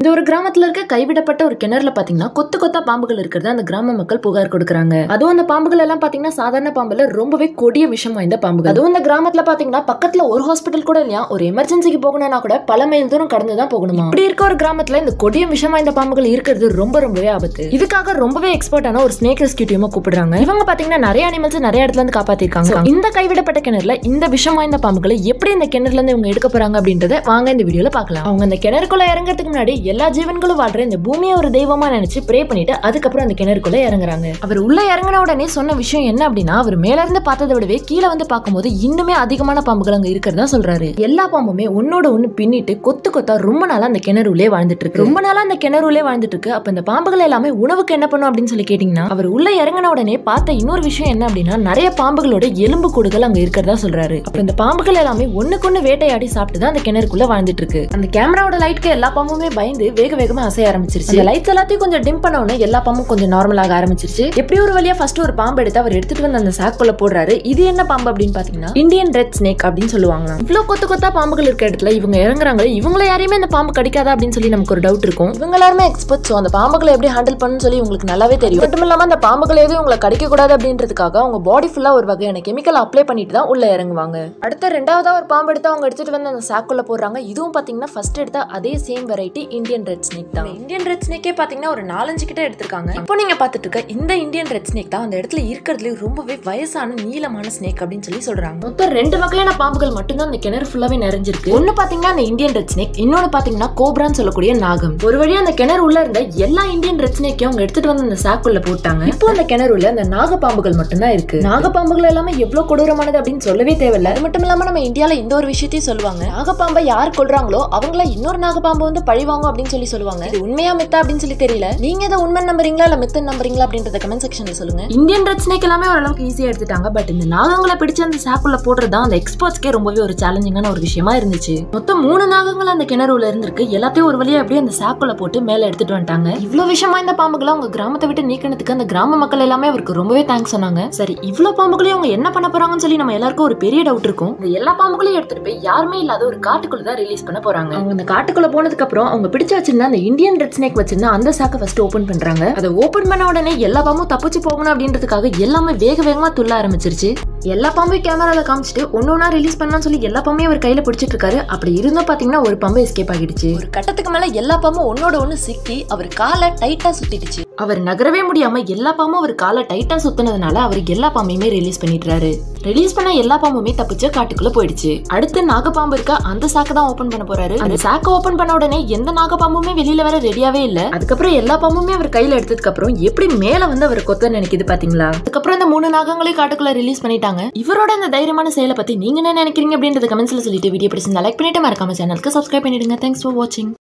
இந்த ஒரு கிராமத்துல இருக்க கைவிடப்பட்ட ஒரு கிணறுல பாத்தீங்கன்னா கொத்து கொத்தா பாம்புகள் இருக்கிறது அந்த கிராம மக்கள் புகார் கொடுக்குறாங்க அதுவும் அந்த பாம்புகள் எல்லாம் பாத்தீங்கன்னா சாதாரண பாம்புல ரொம்பவே கொடிய விஷம் வாய்ந்த பாம்புகள் அதுவும் இந்த கிராமத்துல பாத்தீங்கன்னா பக்கத்துல ஒரு ஹாஸ்பிட்டல் கூட இல்லையா ஒரு எமர்ஜென்சிக்கு போகணும்னா கூட பல மைல் தூரம் கடந்து தான் போகணுமா இப்படி இருக்க ஒரு கிராமத்துல இந்த கொடிய விஷம் வாய்ந்த பாம்புகள் இருக்கிறது ரொம்ப ரொம்பவே ஆபத்து இதுக்காக ரொம்பவே எக்ஸ்பர்ட்டான ஒரு ஸ்னேக் ரெஸ்கியூ டீமை கூப்பிடுறாங்க இவங்க பாத்தீங்கன்னா நிறைய அனிமல்ஸ் நிறைய இடத்துல இருந்து காப்பாத்திருக்காங்க So, இந்த கைவிடப்பட்ட கிணறுல இந்த விஷம் வாய்ந்த பாம்புகளை எப்படி இந்த கிணறுல இருந்து இவங்க எடுக்க போறாங்க அப்படின்றத வாங்க இந்த வீடியோல பார்க்கலாம் அவங்க இந்த கிணறுக்குள்ள இறங்குறதுக்கு முன்னாடி எல்லா ஜீவன்களும் வாழ்ற இந்த பூமியை ஒரு தெய்வமா நினைச்சு ப்ரே பண்ணிட்டு அதுக்கப்புறம் அந்த கிணறுக்குள்ள இறங்குறாங்க அவர் உள்ள இறங்கின உடனே சொன்ன விஷயம் என்ன அப்படின்னா அவர் மேல இருந்து பார்த்ததை விடவே கீழே வந்து பார்க்கும்போது இன்னுமே அதிகமான பாம்புகள் அங்க இருக்கிறதா சொல்றாரு எல்லா பாம்புமே ஒன்னோட ஒண்ணு பின்னிட்டு கொத்து கொத்தா ரொம்ப நாளா அந்த கிணறுலே வாழ்ந்துட்டு இருக்கு ரொம்ப நாளா அந்த கிணறுலே வாழ்ந்துட்டு இருக்கு அப்ப இந்த பாம்புகள் எல்லாமே உணவுக்கு என்ன பண்ணும் அப்படின்னு சொல்லி கேட்டீங்கன்னா அவர் உள்ள இறங்கின உடனே பார்த்த இன்னொரு விஷயம் என்ன அப்படின்னா நிறைய பாம்புகளோட எலும்பு கூடுகள் அங்க இருக்கிறதா சொல்றாரு அப்ப இந்த பாம்புகள் எல்லாமே ஒண்ணுக்கு வேட்டையாடி சாப்பிட்டு தான் அந்த கிணறுக்குள்ள வாழ்ந்துட்டு இருக்கு அந்த கேமராவோட லைட்க்கு எல்லா பாம்புமே பயந்து வேக வேகமா அசைய ஆரம்பிச்சிருச்சு அந்த லைட்ஸ் எல்லாத்தையும் கொஞ்சம் டிம் பண்ண உடனே எல்லா பாம்பும் கொஞ்சம் நார்மலாக ஆரம்பிச்சிருச்சு எப்படி ஒரு வழியா ஃபர்ஸ்ட் ஒரு பாம்பு எடுத்து அவர் எடுத்துட்டு வந்து அந்த சாக்குள்ள போடுறாரு இது என்ன பாம்பு அப்படின்னு பாத்தீங்கன்னா இந்தியன் ரெட் ஸ்னேக் அப்படின்னு சொல்லுவாங்க இவ்வளவு கொத்து கொத்தா பாம்புகள் இருக்க இடத்துல இவங்க இறங்குறாங்களே இவங்கள யாரையுமே அந்த பாம்பு கடிக்காதா அப்படின்னு சொல்லி நமக்கு ஒரு டவுட் இருக்கும் இவங்க எல்லாருமே எக்ஸ்பர்ட்ஸ் அந்த பாம்புகளை எப்படி ஹேண்டில் பண்ணணும்னு சொல்லி உங்களுக்கு நல்லாவே தெரியும் மட்டும் இல்லாம அந்த பாம்புகள் எதுவும் உங்களை கடிக்க கூடாது அப்படின்றதுக்காக அவங்க பாடி ஃபுல்லா ஒரு வகையான கெமிக்கல் அப்ளை பண்ணிட்டு தான் உள்ள இறங்குவாங்க அடுத்த ரெண்டாவதா ஒரு பாம்பு எடுத்து அவங்க எடுத்துட்டு வந்து அந்த சாக்குள்ள போடுறாங்க இதுவும் பாத்தீங்கன்னா ஃபர்ஸ்ட் எடுத்த அதே same variety Indian red snake தான் இந்தியன் ரெட் ஸ்னேக்கே பாத்தீங்கன்னா ஒரு நாலஞ்சு கிட்ட எடுத்திருக்காங்க இப்போ நீங்க பாத்துட்டு இருக்க இந்த இந்தியன் ரெட் ஸ்னேக் தான் அந்த இடத்துல இருக்கிறதுல ரொம்பவே வயசான நீளமான ஸ்னேக் அப்படின்னு சொல்லி சொல்றாங்க மொத்தம் ரெண்டு வகையான பாம்புகள் மட்டும்தான் அந்த கிணறு ஃபுல்லாவே நிறைஞ்சிருக்கு ஒன்னு பாத்தீங்கன்னா அந்த இந்தியன் ரெட் ஸ்னேக் இன்னொன்னு பாத்தீங்கன்னா கோப்ரான்னு சொல்லக்கூடிய நாகம் ஒரு வழியா அந்த கிணறு உள்ள இருந்த எல்லா இந்தியன் ரெட் ஸ்னேக்கையும் அவங்க எடுத்துட்டு வந்து அந்த சாக்குள்ள போட்டாங்க இப்போ அந்த கிணறுல அந்த நாக பாம்புகள் மட்டும்தான் இருக்கு நாக பாம்புகள் எல்லாமே எவ்வளவு கொடூரமானது அப்படின்னு சொல்லவே தேவையில்ல அது மட்டும் இல்லாம நம்ம இந்தியால இந்த ஒரு விஷயத்தையும் சொல்லுவாங்க நாகப்பாம்பை யார் கொல்றாங்களோ அவங்கள இன்னொரு நாகப்பாம்பு வந்து பழிவாங்க அப்படின்னு சொல்லி சொல்லுவாங்க இது உண்மையா மித்தா அப்படின்னு சொல்லி தெரியல நீங்க இதை உண்மை நம்புறீங்களா இல்ல மித்தன் நம்புறீங்களா அப்படின்றத கமெண்ட் செக்ஷன்ல சொல்லுங்க இந்தியன் ரெட் ஸ்னேக் எல்லாமே ஓரளவுக்கு ஈஸியா எடுத்துட்டாங்க பட் இந்த நாகங்களை பிடிச்சு அந்த சாக்குள்ள போடுறது தான் அந்த எக்ஸ்பர்ட்ஸ்க்கே ரொம்பவே ஒரு சேலஞ்சிங்கான ஒரு விஷயமா இருந்துச்சு மொத்தம் மூணு நாகங்கள் அந்த கிணறுல இருந்திருக்கு எல்லாத்தையும் ஒரு வழியா அப்படியே அந்த சாக்குள்ள போட்டு மேல எடுத்துட்டு வந்துட்டாங்க இவ்வளவு விஷயமா இந்த பாம்புகளை அவங்க கிராமத்தை விட்டு நீக்கினதுக்கு அந்த கிராம மக்கள் எல்லாமே அவருக்கு ரொம்பவே தேங்க்ஸ் சொன்னாங்க சரி இவ்வளவு பாம்புகளையும் அவங்க என்ன பண்ண போறாங்கன்னு சொல்லி நம்ம எல்லாருக்கும் ஒரு பெரிய டவுட் இருக்கும் இந்த எல்லா பாம்புகளையும் எடுத்துட்டு போய் யாருமே இல்லாத ஒரு காட்டுக்குள்ள தான் ரிலீஸ் பண்ண போறாங்க அவங்க அந்த காட்டுக்குள்ள போனதுக்கு அப்புறம் அவங்க பிடிச்சு வச்சிருந்த அந்த இந்தியன் ரெட் ஸ்னேக் வச்சிருந்த அந்த சாக்கை ஃபர்ஸ்ட் ஓபன் பண்றாங்க அதை ஓபன் பண்ண உடனே எல்லா பாம்பும் தப்பிச்சு போகணும் அப்படின்றதுக்காக எல்லாமே வேக வேகமா துள்ள ஆரம்பிச்சிருச்சு எல்லா பாம்பையும் கேமரால காமிச்சிட்டு ஒன்னு ஒன்னா ரிலீஸ் பண்ணலாம்னு சொல்லி எல்லா பாம்பையும் அவர் கையில பிடிச்சிட்டு இருக்காரு அப்படி இருந்தும் பாத்தீங்கன்னா ஒரு பாம்பு எஸ்கேப் ஆகிடுச்சு ஒரு கட்டத்துக்கு மேல எல்லா பாம்பும் ஒன்னோட ஒண்ணு சிக்கி அவர் காலை டைட்டா சுத்திடுச்சு அவர் நகரவே முடியாம எல்லா பாம்பும் அவர் காலை டைட்டா சுத்தினதுனால அவர் எல்லா பாம்பையுமே ரிலீஸ் பண்ணிடுறாரு ரிலீஸ் பண்ண எல்லா பாம்புமே தப்பிச்சு காட்டுக்குள்ள போயிடுச்சு அடுத்து நாகப்பாம்பு இருக்க அந்த சாக்கை தான் ஓபன் பண்ண போறாரு அந்த சாக்கை ஓபன் பண்ண உடனே எந்த நாகப்பாம்புமே வெளியில வர ரெடியாவே இல்ல அதுக்கப்புறம் எல்லா பாம்புமே அவர் கையில எடுத்ததுக்கு அப்புறம் எப்படி மேல வந்து அவர் கொத்த நினைக்குது பாத்தீங்களா அதுக்கப்புறம் இந்த மூணு நாகங்களையும் காட்டுக்குள்ள ரிலீஸ் பண்ணிட்டாங்க இவரோட இந்த தைரியமான செயலை பத்தி நீங்க என்ன நினைக்கிறீங்க அப்படின்றது கமெண்ட்ஸ்ல சொல்லிட்டு வீடியோ பிடிச்சிருந்தா லைக் பண்ணிட்டு மறக்காம சேனலுக்கு சப்ஸ்கிரைப் பண்ணிடுங்க தேங்க்ஸ் ஃபார் வாட்சிங்